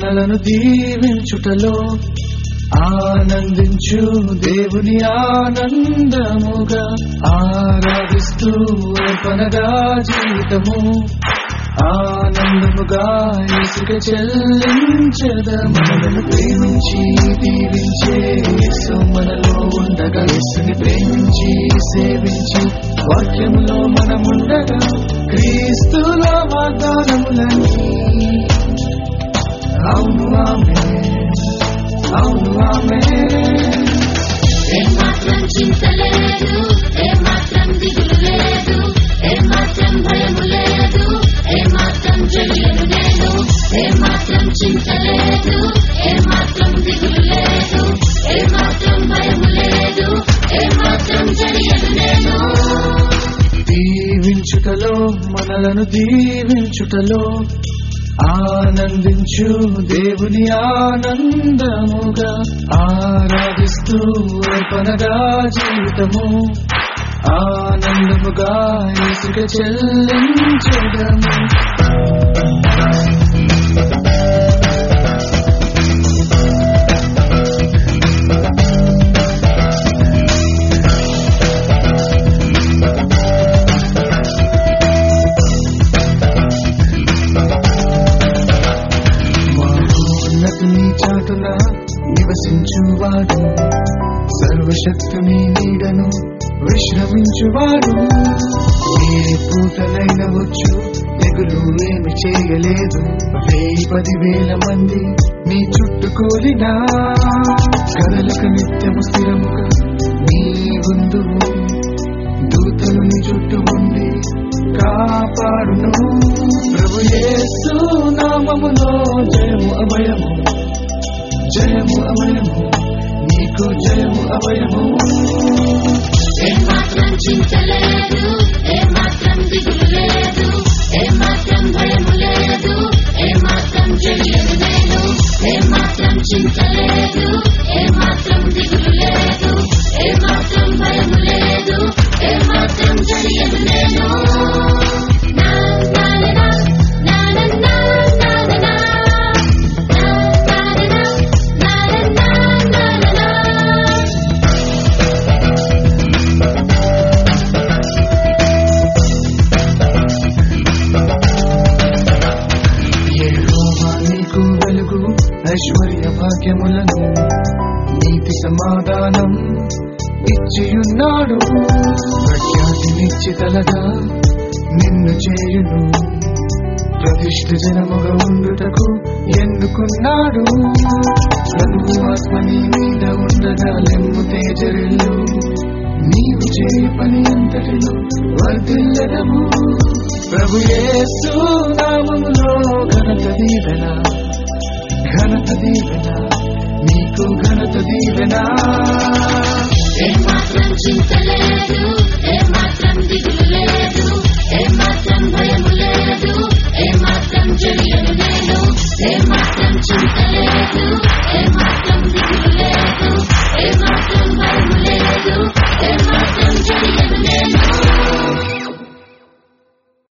మనలను దీవించుటలో ఆనందించు దేవుని ఆనందముగా ఆరాధిస్తూ అర్పణగా జీవితము ఆనందముగా ఇసుక చెల్లించద మనలను ప్రేమించి దీవించే యేసు మనలో ఉండగా యేసుని ప్రేమించి సేవించి వాక్యములో మనముండగా క్రీస్తుల వాగ్దానములని అవును ఆమె అవును ఆమె ఏమాత్రం చింత లేదు ఏమాత్రం దిగులు లేదు ఏమాత్రం భయము లేదు ఏమాత్రం జడియను లేదు ఏమాత్రం చింత లేదు ఏమాత్రం దిగులు లేదు ఏమాత్రం భయము లేదు ఏమాత్రం జడియను లేదు దీవించుటలో మనలను దీవించుటలో ఆనందించు దేవుని ఆనందముగా ఆరాధిస్తూ అర్పణగా జీవితము ఆనందముగా ఇసుక చెల్లించడము మహోన్నతుని చాటున నివసించువాడు సర్వశక్తుని నీడను విశ్రమించువాడు ఏ పూటలైన వచ్చు తెగులు ఏమి చేయలేదు వెయ్యి పదివేల మంది నీ చుట్టూ కూలినా కదలకు నిత్యము స్థిరముగా నీ ముందు దూతలు నీ చుట్టూ ఉండి కాపాడును ప్రభు యేసు నామములో జయము అభయము జయము అభయము నీకు జయము అభయము ఏమాత్రం చింత లేదు ఏమాత్రం దిగులు లేదు ఏమాత్రం భయము లేదు ఏమాత్రం జడియను లేదు ఏమాత్రం చింత లేదు ఏమాత్రం దిగులు లేదు ఏమాత్రం భయము లేదు ఏమాత్రం జడియను లేదు నా నా నా నా నా నా నా నా యెహోవా నీకు వెలుగు ఐశ్వర్య భాగ్యములను నీతి సమాధానం ఇచ్చియున్నాడు ప్రఖ్యాతి నిశ్చితలగా నిన్ను చేయును ప్రతిష్ఠ జనముగా ఉండుటకు ఎన్నుకున్నాడు ప్రభువు ఆత్మ నీ మీద ఉండగా లెమ్ము తేజరిల్లు నీవు చేయ పని అంతటిలో వర్ధిల్లడము ప్రభు యేసు నామములో ఘనత దీవెన ఘనత దీవెన నీకు ఘనత దీవెన ఏమాత్రం చింత లేదు ఏమాత్రం దిగులు లేదు